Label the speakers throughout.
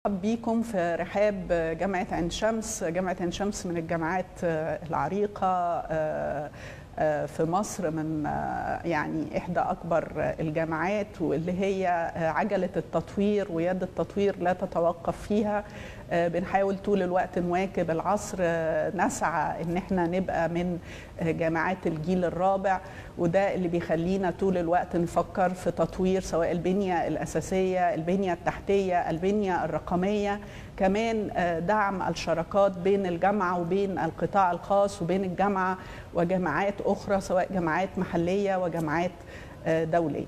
Speaker 1: مرحب بيكم في رحاب جامعة عين شمس جامعة عين شمس من الجامعات العريقة في مصر من يعني إحدى أكبر الجامعات واللي هي عجلة التطوير ويد التطوير لا تتوقف فيها بنحاول طول الوقت نواكب العصر نسعى ان احنا نبقى من جامعات الجيل الرابع وده اللي بيخلينا طول الوقت نفكر في تطوير سواء البنيه الاساسيه البنيه التحتيه البنيه الرقميه كمان دعم الشراكات بين الجامعه وبين القطاع الخاص وبين الجامعه وجامعات اخرى سواء جامعات محليه وجامعات دوليه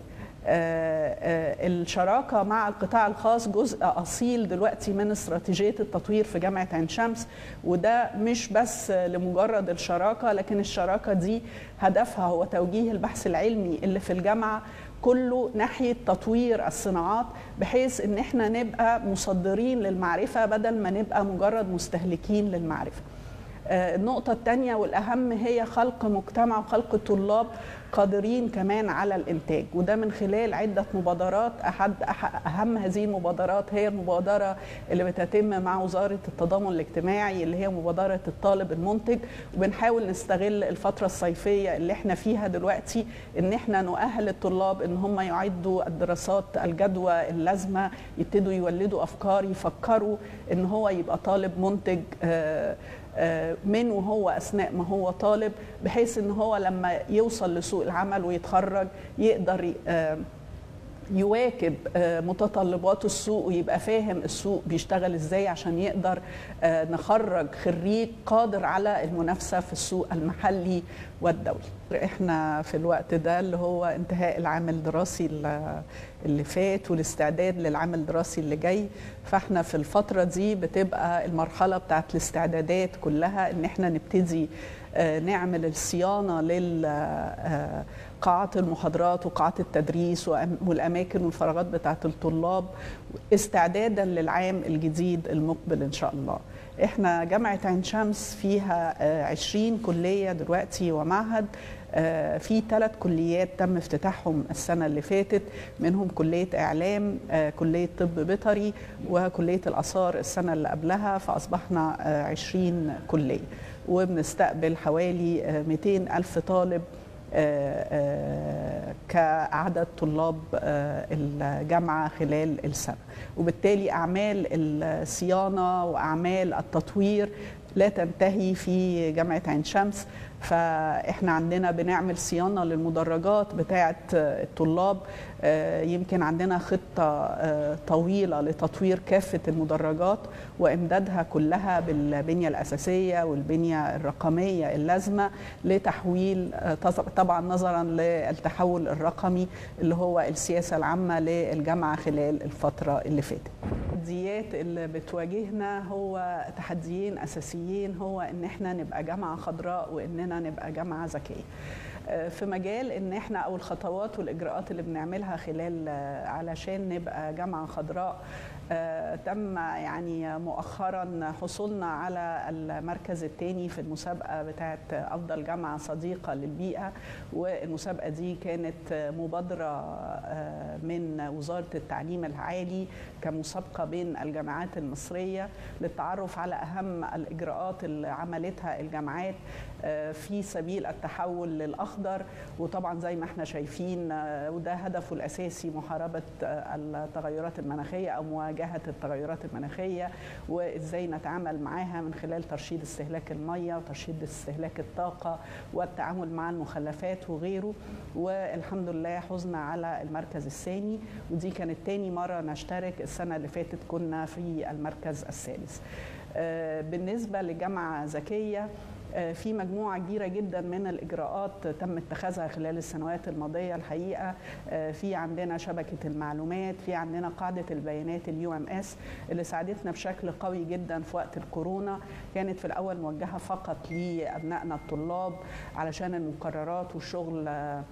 Speaker 1: الشراكة مع القطاع الخاص جزء أصيل دلوقتي من استراتيجية التطوير في جامعة عين شمس وده مش بس لمجرد الشراكة لكن الشراكة دي هدفها هو توجيه البحث العلمي اللي في الجامعة كله ناحية تطوير الصناعات بحيث ان احنا نبقى مصدرين للمعرفة بدل ما نبقى مجرد مستهلكين للمعرفة النقطة الثانية والأهم هي خلق مجتمع وخلق طلاب قادرين كمان على الإنتاج وده من خلال عدة مبادرات أحد أهم هذه المبادرات هي المبادرة اللي بتتم مع وزارة التضامن الاجتماعي اللي هي مبادرة الطالب المنتج وبنحاول نستغل الفترة الصيفية اللي احنا فيها دلوقتي إن احنا نؤهل الطلاب إن هم يعدوا الدراسات الجدوى اللازمة يبتدوا يولدوا أفكار يفكروا إن هو يبقى طالب منتج آه من وهو اثناء ما هو طالب بحيث ان هو لما يوصل لسوق العمل ويتخرج يقدر يواكب متطلبات السوق ويبقى فاهم السوق بيشتغل ازاي عشان يقدر نخرج خريج قادر على المنافسه في السوق المحلي والدولي. احنا في الوقت ده اللي هو انتهاء العام الدراسي اللي فات والاستعداد للعام الدراسي اللي جاي فاحنا في الفتره دي بتبقى المرحله بتاعت الاستعدادات كلها ان احنا نبتدي نعمل الصيانه لل قاعات المحاضرات وقاعات التدريس والاماكن والفراغات بتاعه الطلاب استعدادا للعام الجديد المقبل ان شاء الله. احنا جامعه عين شمس فيها 20 كليه دلوقتي ومعهد في ثلاث كليات تم افتتاحهم السنة اللي فاتت منهم كلية إعلام كلية طب بيطري وكلية الآثار السنة اللي قبلها فأصبحنا 20 كلية وبنستقبل حوالي 200 ألف طالب كعدد طلاب الجامعة خلال السنة وبالتالي أعمال الصيانة وأعمال التطوير لا تنتهي في جامعة عين شمس فاحنا عندنا بنعمل صيانه للمدرجات بتاعه الطلاب يمكن عندنا خطه طويله لتطوير كافه المدرجات وامدادها كلها بالبنيه الاساسيه والبنيه الرقميه اللازمه لتحويل طبعا نظرا للتحول الرقمي اللي هو السياسه العامه للجامعه خلال الفتره اللي فاتت. التحديات اللي بتواجهنا هو تحديين اساسيين هو ان احنا نبقى جامعه خضراء واننا نبقى جامعه ذكيه. في مجال ان احنا او الخطوات والاجراءات اللي بنعملها خلال علشان نبقى جامعه خضراء تم يعني مؤخرا حصولنا على المركز الثاني في المسابقه بتاعه افضل جامعه صديقه للبيئه والمسابقه دي كانت مبادره من وزاره التعليم العالي كمسابقه بين الجامعات المصريه للتعرف على اهم الاجراءات اللي عملتها الجامعات في سبيل التحول للاخضر وطبعا زي ما احنا شايفين وده هدفه الاساسي محاربه التغيرات المناخيه او مواجهه التغيرات المناخيه وازاي نتعامل معاها من خلال ترشيد استهلاك الميه وترشيد استهلاك الطاقه والتعامل مع المخلفات وغيره والحمد لله حزنا على المركز الثاني ودي كانت تاني مره نشترك السنه اللي فاتت كنا في المركز الثالث بالنسبه لجامعه ذكيه في مجموعة كبيرة جدا من الإجراءات تم اتخاذها خلال السنوات الماضية الحقيقة في عندنا شبكة المعلومات في عندنا قاعدة البيانات اليو ام اس اللي ساعدتنا بشكل قوي جدا في وقت الكورونا كانت في الأول موجهة فقط لأبنائنا الطلاب علشان المقررات والشغل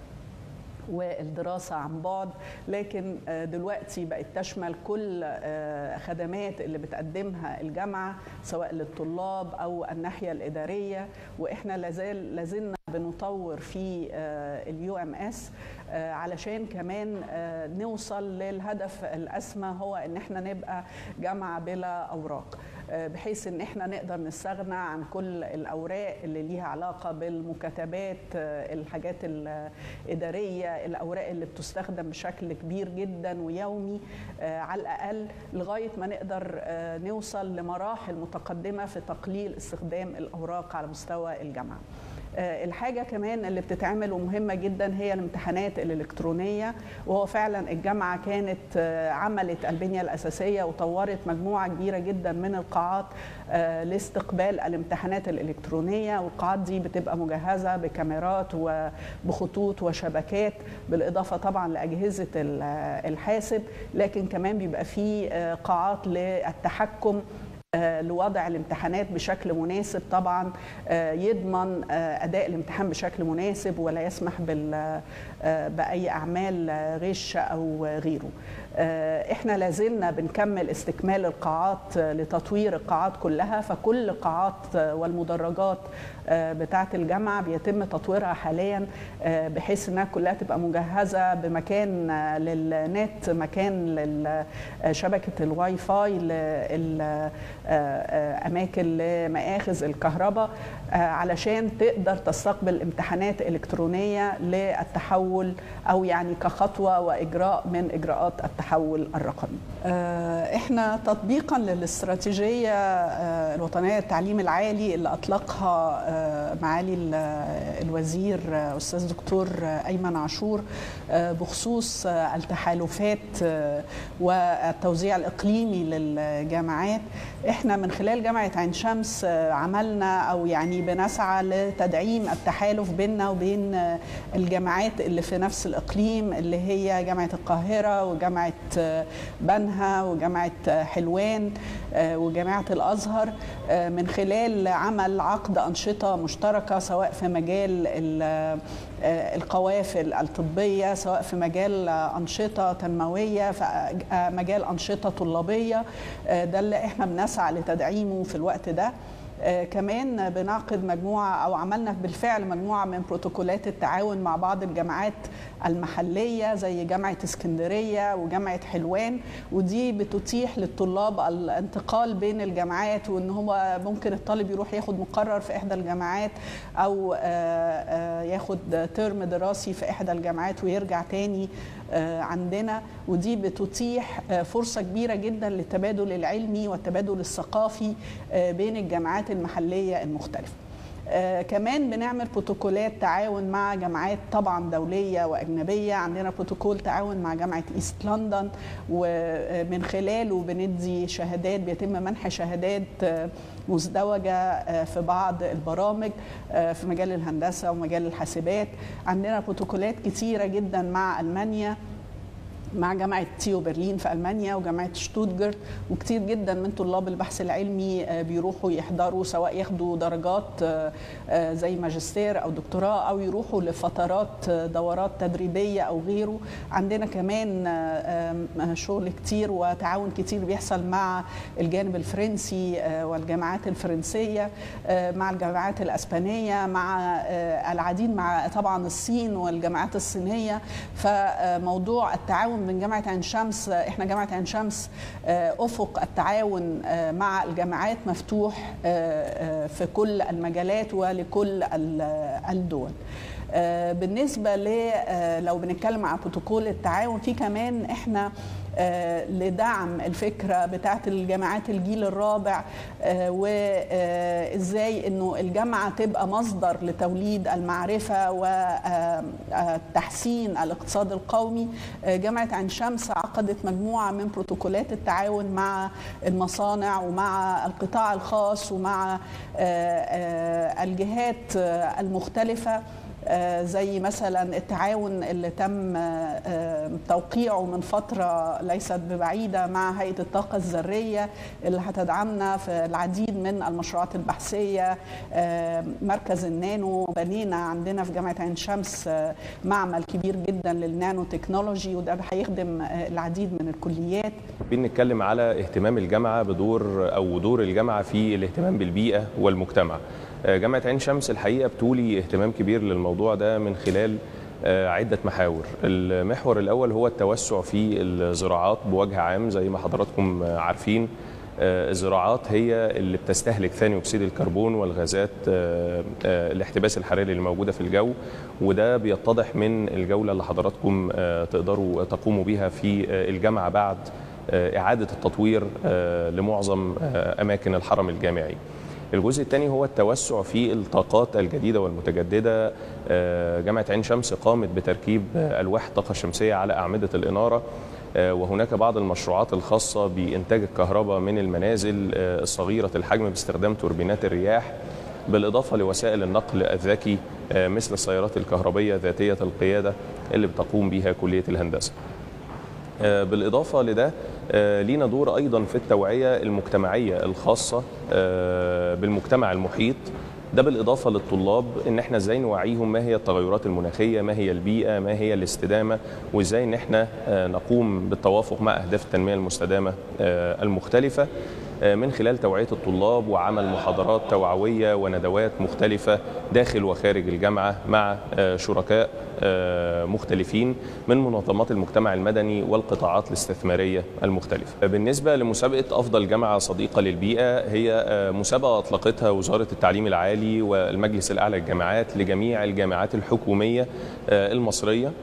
Speaker 1: والدراسة عن بعد لكن دلوقتي بقت تشمل كل خدمات اللي بتقدمها الجامعة سواء للطلاب أو الناحية الإدارية وإحنا لازال لازلنا بنطور في اليو ام اس علشان كمان نوصل للهدف الاسمى هو ان احنا نبقى جامعه بلا اوراق بحيث ان احنا نقدر نستغنى عن كل الاوراق اللي ليها علاقه بالمكاتبات الحاجات الاداريه الاوراق اللي بتستخدم بشكل كبير جدا ويومي على الاقل لغايه ما نقدر نوصل لمراحل متقدمه في تقليل استخدام الاوراق على مستوى الجامعه الحاجة كمان اللي بتتعمل ومهمة جدا هي الامتحانات الإلكترونية وهو فعلا الجامعة كانت عملت البنية الأساسية وطورت مجموعة كبيرة جدا من القاعات لاستقبال الامتحانات الإلكترونية والقاعات دي بتبقى مجهزة بكاميرات وبخطوط وشبكات بالإضافة طبعا لأجهزة الحاسب لكن كمان بيبقى في قاعات للتحكم لوضع الامتحانات بشكل مناسب طبعا يضمن اداء الامتحان بشكل مناسب ولا يسمح باي اعمال غش او غيره احنا لازلنا بنكمل استكمال القاعات لتطوير القاعات كلها فكل القاعات والمدرجات بتاعه الجامعه بيتم تطويرها حاليا بحيث انها كلها تبقى مجهزه بمكان للنت مكان لشبكه الواي فاي اماكن لمآخذ الكهرباء علشان تقدر تستقبل امتحانات الكترونيه للتحول او يعني كخطوه واجراء من اجراءات التحول الرقمي. احنا تطبيقا للاستراتيجيه الوطنيه للتعليم العالي اللي اطلقها معالي الوزير استاذ دكتور ايمن عاشور بخصوص التحالفات والتوزيع الاقليمي للجامعات احنا من خلال جامعه عين شمس عملنا او يعني بنسعى لتدعيم التحالف بيننا وبين الجامعات اللي في نفس الاقليم اللي هي جامعه القاهره وجامعه بنها وجامعه حلوان وجامعه الازهر من خلال عمل عقد انشطه مشتركه سواء في مجال القوافل الطبيه سواء في مجال انشطه تنمويه في مجال انشطه طلابيه ده اللي احنا بنسعى لتدعيمه في الوقت ده آه كمان بنعقد مجموعة أو عملنا بالفعل مجموعة من بروتوكولات التعاون مع بعض الجامعات المحلية زي جامعة اسكندرية وجامعة حلوان ودي بتتيح للطلاب الانتقال بين الجامعات وان هو ممكن الطالب يروح ياخد مقرر في إحدى الجامعات أو آه آه ياخد ترم دراسي في إحدى الجامعات ويرجع تاني عندنا ودي بتتيح فرصة كبيرة جدا للتبادل العلمي والتبادل الثقافي بين الجامعات المحلية المختلفة آه كمان بنعمل بروتوكولات تعاون مع جامعات طبعا دوليه واجنبيه عندنا بروتوكول تعاون مع جامعه ايست لندن ومن خلاله بندي شهادات بيتم منح شهادات مزدوجه في بعض البرامج في مجال الهندسه ومجال الحاسبات عندنا بروتوكولات كتيره جدا مع المانيا مع جامعة تيو برلين في ألمانيا وجامعة شتوتجارت وكتير جدا من طلاب البحث العلمي بيروحوا يحضروا سواء ياخدوا درجات زي ماجستير أو دكتوراه أو يروحوا لفترات دورات تدريبية أو غيره عندنا كمان شغل كتير وتعاون كتير بيحصل مع الجانب الفرنسي والجامعات الفرنسية مع الجامعات الأسبانية مع العديد مع طبعا الصين والجامعات الصينية فموضوع التعاون من جامعه عين شمس احنا جامعه عين شمس افق التعاون مع الجامعات مفتوح في كل المجالات ولكل الدول بالنسبه ل لو بنتكلم عن بروتوكول التعاون في كمان احنا لدعم الفكره بتاعت الجامعات الجيل الرابع وازاي انه الجامعه تبقى مصدر لتوليد المعرفه وتحسين الاقتصاد القومي جامعه عين شمس عقدت مجموعه من بروتوكولات التعاون مع المصانع ومع القطاع الخاص ومع الجهات المختلفه زي مثلا التعاون اللي تم توقيعه من فترة ليست ببعيدة مع هيئة الطاقة الذرية اللي هتدعمنا في العديد من المشروعات البحثية مركز النانو بنينا عندنا في جامعة عين شمس معمل كبير جدا للنانو تكنولوجي وده هيخدم العديد من الكليات
Speaker 2: بنتكلم على اهتمام الجامعة بدور أو دور الجامعة في الاهتمام بالبيئة والمجتمع جامعة عين شمس الحقيقة بتولي اهتمام كبير للموضوع ده من خلال عدة محاور المحور الأول هو التوسع في الزراعات بوجه عام زي ما حضراتكم عارفين الزراعات هي اللي بتستهلك ثاني اكسيد الكربون والغازات الاحتباس الحراري اللي موجوده في الجو وده بيتضح من الجوله اللي حضراتكم تقدروا تقوموا بيها في الجامعه بعد اعاده التطوير لمعظم اماكن الحرم الجامعي. الجزء الثاني هو التوسع في الطاقات الجديده والمتجدده جامعه عين شمس قامت بتركيب الواح الطاقه الشمسيه على اعمده الاناره وهناك بعض المشروعات الخاصة بإنتاج الكهرباء من المنازل الصغيرة الحجم باستخدام توربينات الرياح بالإضافة لوسائل النقل الذكي مثل السيارات الكهربية ذاتية القيادة اللي بتقوم بها كلية الهندسة بالإضافة لده لينا دور أيضا في التوعية المجتمعية الخاصة بالمجتمع المحيط ده بالإضافة للطلاب إن إحنا إزاي نوعيهم ما هي التغيرات المناخية ما هي البيئة ما هي الاستدامة وإزاي إن إحنا نقوم بالتوافق مع أهداف التنمية المستدامة المختلفة من خلال توعية الطلاب وعمل محاضرات توعوية وندوات مختلفة داخل وخارج الجامعة مع شركاء مختلفين من منظمات المجتمع المدني والقطاعات الاستثمارية المختلفة بالنسبة لمسابقة أفضل جامعة صديقة للبيئة هي مسابقة أطلقتها وزارة التعليم العالي والمجلس الأعلى للجامعات لجميع الجامعات الحكومية المصرية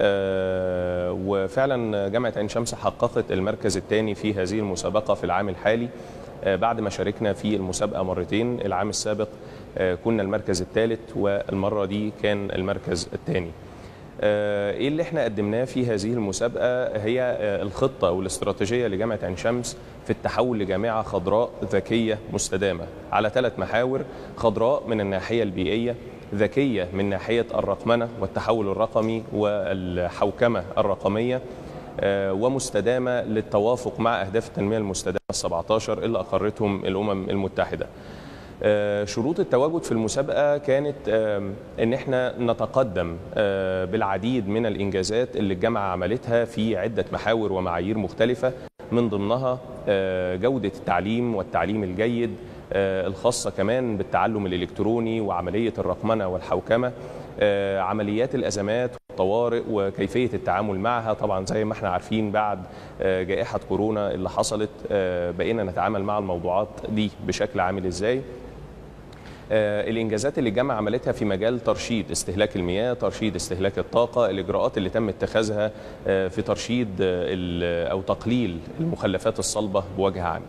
Speaker 2: وفعلا جامعة عين شمس حققت المركز الثاني في هذه المسابقة في العام الحالي بعد ما شاركنا في المسابقة مرتين العام السابق كنا المركز الثالث والمرة دي كان المركز الثاني ايه اللي احنا قدمناه في هذه المسابقه هي الخطه والاستراتيجيه لجامعه عين شمس في التحول لجامعه خضراء ذكيه مستدامه على ثلاث محاور خضراء من الناحيه البيئيه ذكيه من ناحيه الرقمنه والتحول الرقمي والحوكمه الرقميه ومستدامه للتوافق مع اهداف التنميه المستدامه ال 17 اللي اقرتهم الامم المتحده. شروط التواجد في المسابقة كانت ان احنا نتقدم بالعديد من الانجازات اللي الجامعة عملتها في عدة محاور ومعايير مختلفة من ضمنها جودة التعليم والتعليم الجيد الخاصة كمان بالتعلم الإلكتروني وعملية الرقمنة والحوكمة عمليات الأزمات والطوارئ وكيفية التعامل معها طبعا زي ما احنا عارفين بعد جائحة كورونا اللي حصلت بقينا نتعامل مع الموضوعات دي بشكل عامل ازاي الانجازات اللي الجامعه عملتها في مجال ترشيد استهلاك المياه، ترشيد استهلاك الطاقه، الاجراءات اللي تم اتخاذها في ترشيد او تقليل المخلفات الصلبه بوجه عام.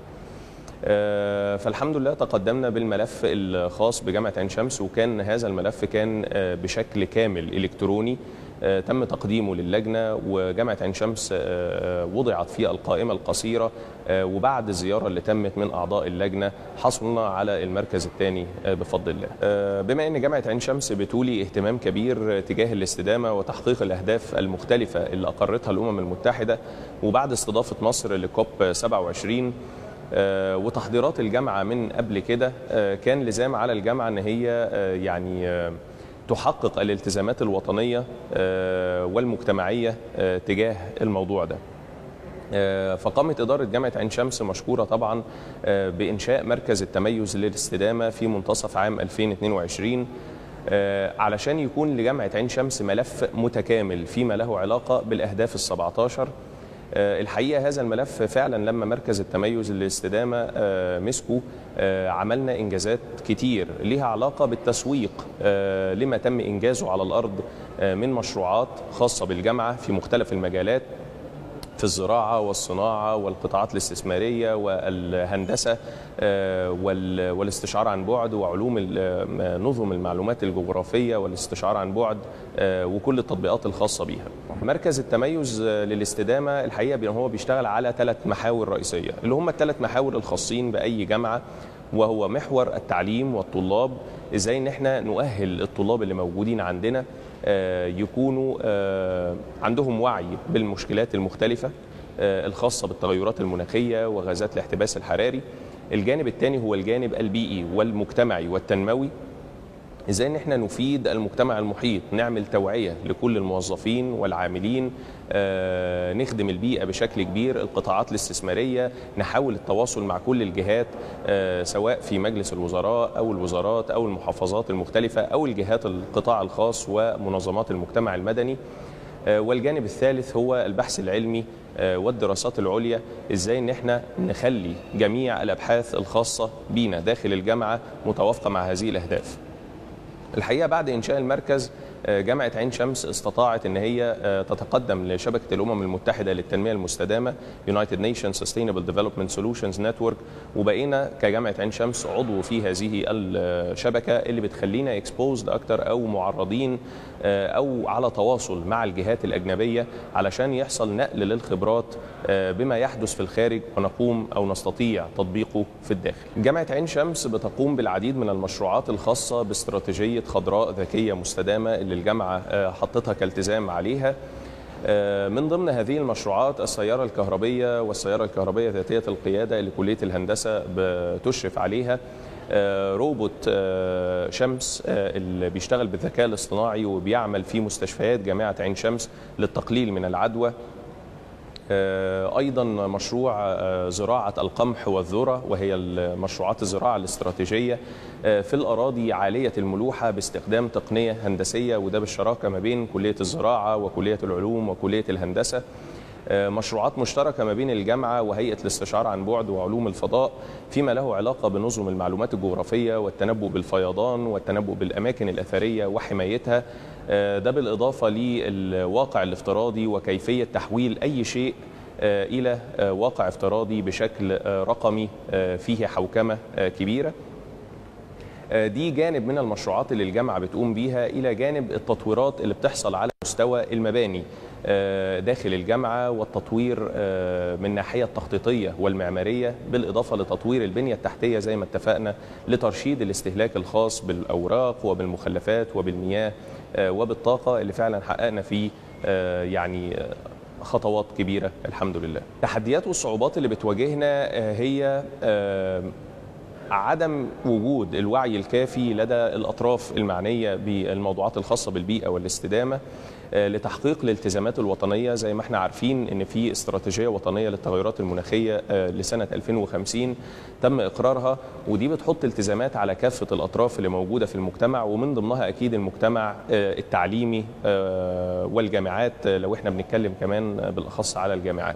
Speaker 2: فالحمد لله تقدمنا بالملف الخاص بجامعه عين شمس وكان هذا الملف كان بشكل كامل الكتروني تم تقديمه للجنه وجامعه عين شمس وضعت في القائمه القصيره وبعد الزياره اللي تمت من اعضاء اللجنه حصلنا على المركز الثاني بفضل الله. بما ان جامعه عين شمس بتولي اهتمام كبير تجاه الاستدامه وتحقيق الاهداف المختلفه اللي اقرتها الامم المتحده وبعد استضافه مصر لكوب 27 وتحضيرات الجامعه من قبل كده كان لزام على الجامعه ان هي يعني تحقق الالتزامات الوطنيه والمجتمعيه تجاه الموضوع ده. فقامت إدارة جامعة عين شمس مشكورة طبعا بإنشاء مركز التميز للاستدامة في منتصف عام 2022 علشان يكون لجامعة عين شمس ملف متكامل فيما له علاقة بالأهداف السبعتاشر الحقيقه هذا الملف فعلا لما مركز التميز للاستدامه مسكه عملنا انجازات كتير ليها علاقه بالتسويق لما تم انجازه على الارض من مشروعات خاصه بالجامعه في مختلف المجالات في الزراعة والصناعة والقطاعات الاستثمارية والهندسة والاستشعار عن بعد وعلوم نظم المعلومات الجغرافية والاستشعار عن بعد وكل التطبيقات الخاصة بيها مركز التميز للاستدامة الحقيقة هو بيشتغل على ثلاث محاور رئيسية اللي هم الثلاث محاور الخاصين بأي جامعة وهو محور التعليم والطلاب ازاي ان احنا نؤهل الطلاب اللي موجودين عندنا يكونوا عندهم وعي بالمشكلات المختلفة الخاصة بالتغيرات المناخية وغازات الاحتباس الحراري الجانب الثاني هو الجانب البيئي والمجتمعي والتنموي ازاي ان احنا نفيد المجتمع المحيط نعمل توعيه لكل الموظفين والعاملين آه، نخدم البيئه بشكل كبير القطاعات الاستثماريه نحاول التواصل مع كل الجهات آه، سواء في مجلس الوزراء او الوزارات او المحافظات المختلفه او الجهات القطاع الخاص ومنظمات المجتمع المدني آه، والجانب الثالث هو البحث العلمي آه، والدراسات العليا ازاي ان احنا نخلي جميع الابحاث الخاصه بينا داخل الجامعه متوافقه مع هذه الاهداف الحقيقه بعد انشاء المركز آه، جامعه عين شمس استطاعت ان هي آه، تتقدم لشبكه الامم المتحده للتنميه المستدامه United Nations Sustainable Development Solutions Network وبقينا كجامعه عين شمس عضو في هذه الشبكه اللي بتخلينا اكسبوزد اكتر او معرضين آه، او على تواصل مع الجهات الاجنبيه علشان يحصل نقل للخبرات آه، بما يحدث في الخارج ونقوم او نستطيع تطبيقه في الداخل. جامعه عين شمس بتقوم بالعديد من المشروعات الخاصه باستراتيجيه خضراء ذكيه مستدامه اللي الجامعه آه، حطتها كالتزام عليها. آه، من ضمن هذه المشروعات السيارة الكهربية والسيارة الكهربية ذاتية القيادة اللي كلية الهندسة بتشرف عليها آه، روبوت آه، شمس آه، اللي بيشتغل بالذكاء الاصطناعي وبيعمل في مستشفيات جامعة عين شمس للتقليل من العدوى آه، ايضا مشروع آه، زراعه القمح والذره وهي المشروعات الزراعه الاستراتيجيه آه، في الاراضي عاليه الملوحه باستخدام تقنيه هندسيه وده بالشراكه ما بين كليه الزراعه وكليه العلوم وكليه الهندسه آه، مشروعات مشتركة ما بين الجامعة وهيئة الاستشعار عن بعد وعلوم الفضاء فيما له علاقة بنظم المعلومات الجغرافية والتنبؤ بالفيضان والتنبؤ بالأماكن الأثرية وحمايتها آه، ده بالإضافة للواقع الافتراضي وكيفية تحويل أي شيء آه، إلى آه، واقع افتراضي بشكل آه، رقمي آه، فيه حوكمة آه، كبيرة آه، دي جانب من المشروعات اللي الجامعه بتقوم بيها الى جانب التطويرات اللي بتحصل على مستوى المباني آه، داخل الجامعه والتطوير آه، من الناحيه التخطيطيه والمعماريه بالاضافه لتطوير البنيه التحتيه زي ما اتفقنا لترشيد الاستهلاك الخاص بالاوراق وبالمخلفات وبالمياه آه، وبالطاقه اللي فعلا حققنا فيه آه، يعني آه، خطوات كبيره الحمد لله. التحديات والصعوبات اللي بتواجهنا آه، هي آه، عدم وجود الوعي الكافي لدى الاطراف المعنيه بالموضوعات الخاصه بالبيئه والاستدامه آه، لتحقيق الالتزامات الوطنيه زي ما احنا عارفين ان في استراتيجيه وطنيه للتغيرات المناخيه آه، لسنه 2050 تم اقرارها ودي بتحط التزامات على كافه الاطراف اللي موجوده في المجتمع ومن ضمنها اكيد المجتمع آه، التعليمي آه، والجامعات آه، لو احنا بنتكلم كمان بالاخص على الجامعات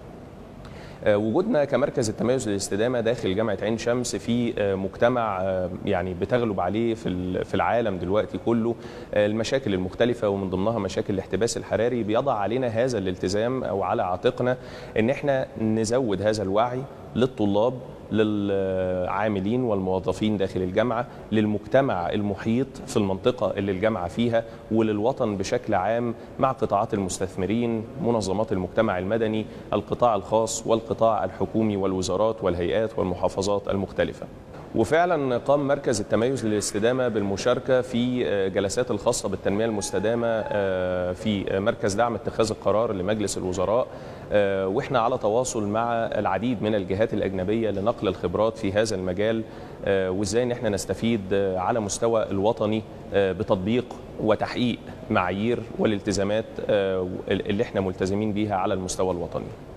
Speaker 2: آه، وجودنا كمركز التميز للاستدامه داخل جامعه عين شمس في آه، مجتمع آه، يعني بتغلب عليه في ال- في العالم دلوقتي كله آه، المشاكل المختلفه ومن ضمنها مشاكل الاحتباس الحراري بيضع علينا هذا الالتزام او على عاتقنا ان احنا نزود هذا الوعي للطلاب للعاملين والموظفين داخل الجامعه للمجتمع المحيط في المنطقه اللي الجامعه فيها وللوطن بشكل عام مع قطاعات المستثمرين منظمات المجتمع المدني القطاع الخاص والقطاع الحكومي والوزارات والهيئات والمحافظات المختلفه وفعلا قام مركز التميز للاستدامه بالمشاركه في آه، جلسات الخاصه بالتنميه المستدامه آه، في مركز دعم اتخاذ القرار لمجلس الوزراء آه، واحنا على تواصل مع العديد من الجهات الاجنبيه لنقل الخبرات في هذا المجال آه، وازاي ان احنا نستفيد آه، على مستوى الوطني آه، بتطبيق وتحقيق معايير والالتزامات آه، اللي احنا ملتزمين بيها على المستوى الوطني